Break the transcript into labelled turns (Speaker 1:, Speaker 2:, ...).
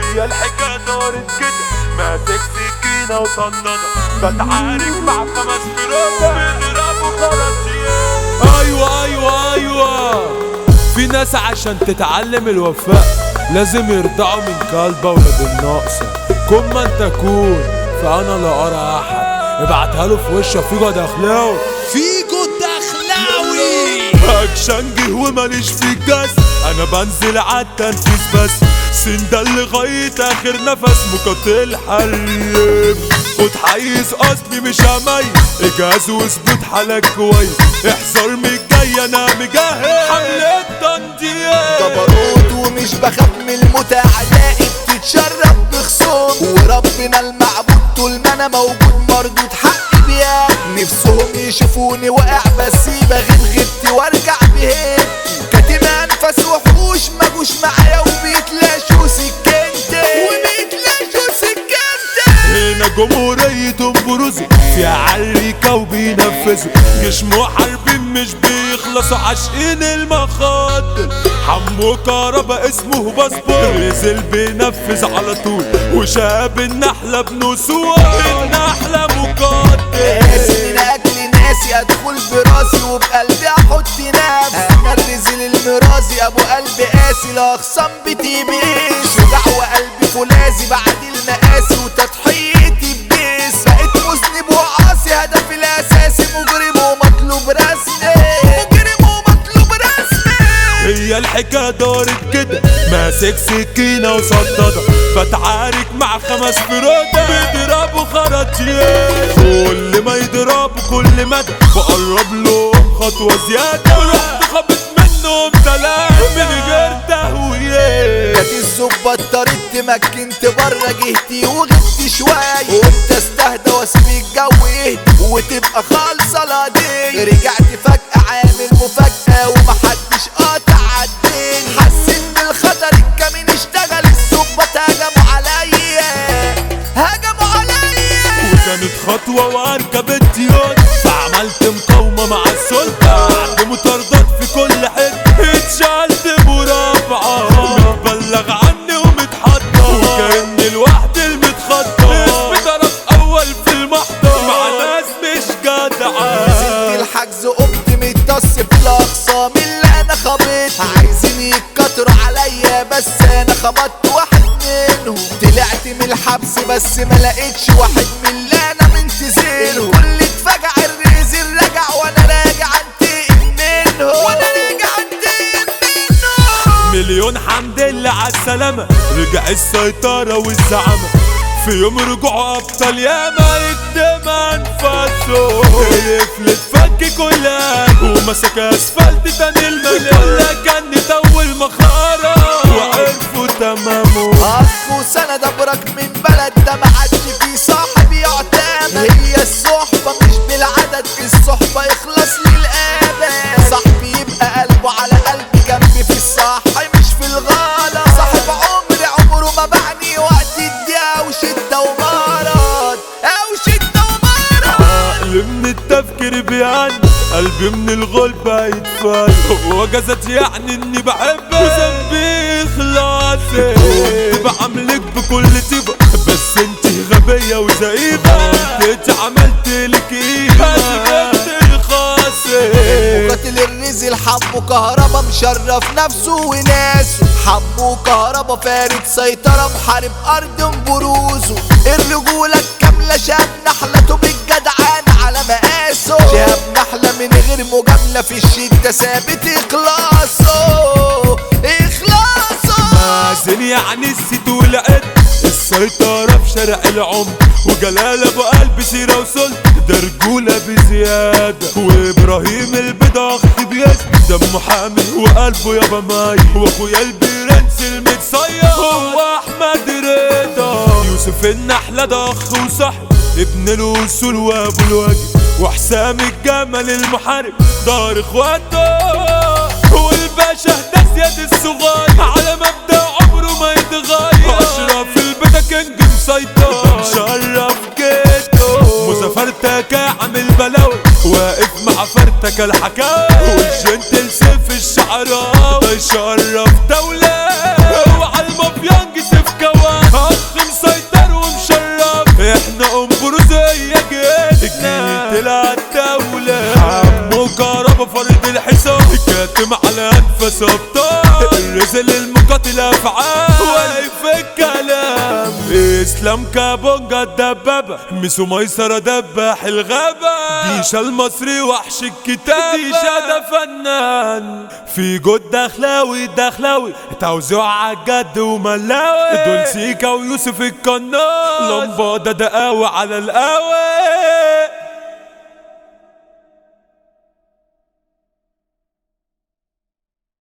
Speaker 1: هي الحكاية دارت كده ماسك سكينة وصندنة بتعارك مع خمس فرق بيضربوا خلاص
Speaker 2: ايوه ايوه ايوه في ناس عشان تتعلم الوفاء لازم يرضعوا من كلبة ولاد الناقصة كن ما انت كون فانا لا ارى احد ابعتها له في وشه فيجو دخلاوي فيجو دخلاوي اكشن جه وماليش في الجاز انا بنزل عالتنفيذ بس سندل لغاية اخر نفس مقاتل حريم خد حيز اصلي مش هميز اجهز واثبت حالك كويس احذر من الجاي انا مجهز حملة تنطيط
Speaker 3: جبروت ومش بخاف من الموت اعدائي بتتشرف بخصوم وربنا المعبود طول ما انا موجود مردود حقي بيا نفسهم يشوفوني واقع بس بغيب غبتي وارجع بهيبتي كاتم انفاس وحوش مجوش معايا وبيتلاشوا سكنتي وبيتلاشوا سكنتي
Speaker 2: هنا جمهورية بروزي فيها عريكة وبينفذوا جيش محاربين مش بيخلصوا عاشقين المخاطر حمو كهربا اسمه باسبور نزل بينفذ على طول وشاب النحلة بنسوة النحلة مقاتل
Speaker 3: قاسي من اجل ناسي ادخل براسي وبقلبي احط نفس انا الرزل المرازي ابو قلب قاسي لاخصام بتيبيش شجاع وقلبي فولاذي بعد المقاسي وتضحيتي ببيس بقيت مذنب وعاصي هدفي الاساسي مجرم ومطلوب رسمي مجرم ومطلوب رسمي
Speaker 2: هي الحكاية دارت كده ماسك سكينة وصددة بتعارك مع خمس فرودة بيضربوا خراطيم كل ما يضربوا كل مدى بقرب لهم خطوة زيادة رحت خبط منهم تلاتة من غير تهوية
Speaker 3: كانت الزبة اضطرت تمكنت بره جهتي وغبت شوية قلت استهدى واسيب الجو يهدي وتبقى خالصة القضية رجعت فجأة عامل مفاجأة ومحدش قاطع عالدين حسيت بالخطر الكمين اشتغل الزبة هجموا عليا هجموا عليا
Speaker 2: وكانت خطوة واركب الديون فعملت مقاومة مع السلطة بعد مطاردات في كل حتة اتشالت مرافعة متبلغ عني ومتحضر وكأني لوحدي المتخطى اسمي طرف أول في المحضر مع ناس مش جدعة
Speaker 3: نزلت الحجز قمت متص في الاقسام اللي انا خبطت عايزين يتكتروا عليا بس انا خبطت واحد منهم طلعت من الحبس بس ما لقيتش واحد من اللي انا منتظره الكل اتفجع الريزل رجع وانا راجع انتقم منه وانا راجع انتقم منه
Speaker 2: مليون حمد لله عالسلامة رجع السيطرة والزعامة في يوم رجوعوا أبطال ياما يكتم أنفاسه يفلت فك كلها ومسك أسفلت تاني المليان كلها كان طول مخارة وعرفوا تمامه
Speaker 3: اخ وسند ابرك من بلد ده ما عادش فيه صاحب يعتمد هي الصحبة مش بالعدد الصحبة يخلص للأبد صاحبي يبقى قلبه على قلبي جنبي في الصح مش في الغلط صاحب عمري عمره ما بعني وقت الضيقة وشدة ومرض أو شدة ومرض
Speaker 2: عقل من التفكير بيعني قلبي من الغلبة يتفل وجزت يعني اني بحبك وذنبي خلاصي كنت بعملك بكل طيبة بس انت غبية وزئيبة انت عملت لك قيمة جبت خاصي
Speaker 3: مقاتل الرزل حمو كهربا مشرف نفسه وناسه حمو كهربا فارد سيطرة محارب أرض بروزه الرجولة الكاملة شاب نحلته بالجدعان على مقاسه شاب نحلة من غير مجاملة في الشدة ثابت إخلاصه إخلاصه
Speaker 2: مازن يعني الست والعد السيطرة في شارع العمر وجلال ابو قلب سيرة وصلت ده رجولة بزيادة وابراهيم البضاخ بيس دمه حامي وقلبه يابا ماي واخويا البرنس المتصير هو احمد رضا يوسف النحلة ده اخ وصاحب ابن الاصول وابو الوجه وحسام الجمل المحارب دار اخواته والباشا ده زياد الصغير على مبدأ عمره ما يتغير اشرف البيتا كينج مسيطر مشرف جيته مزفرتك عامل بلاوي واقف مع فرتك الحكاوي والجنتل سيف الشعراوي يشرف دولة وعلى المافيانج سيف كوان انفاس ابطال الرزل المقاتل افعال واقف في الكلام اسلام كابونجا الدبابة ميسو ميسرة دباح الغابة ديشا المصري وحش الكتاب ديشا ده فنان في جود دخلاوي دخلاوي توزيع عالجد وملاوي دول سيكا ويوسف القناص لمبادة دقاوي على القهوة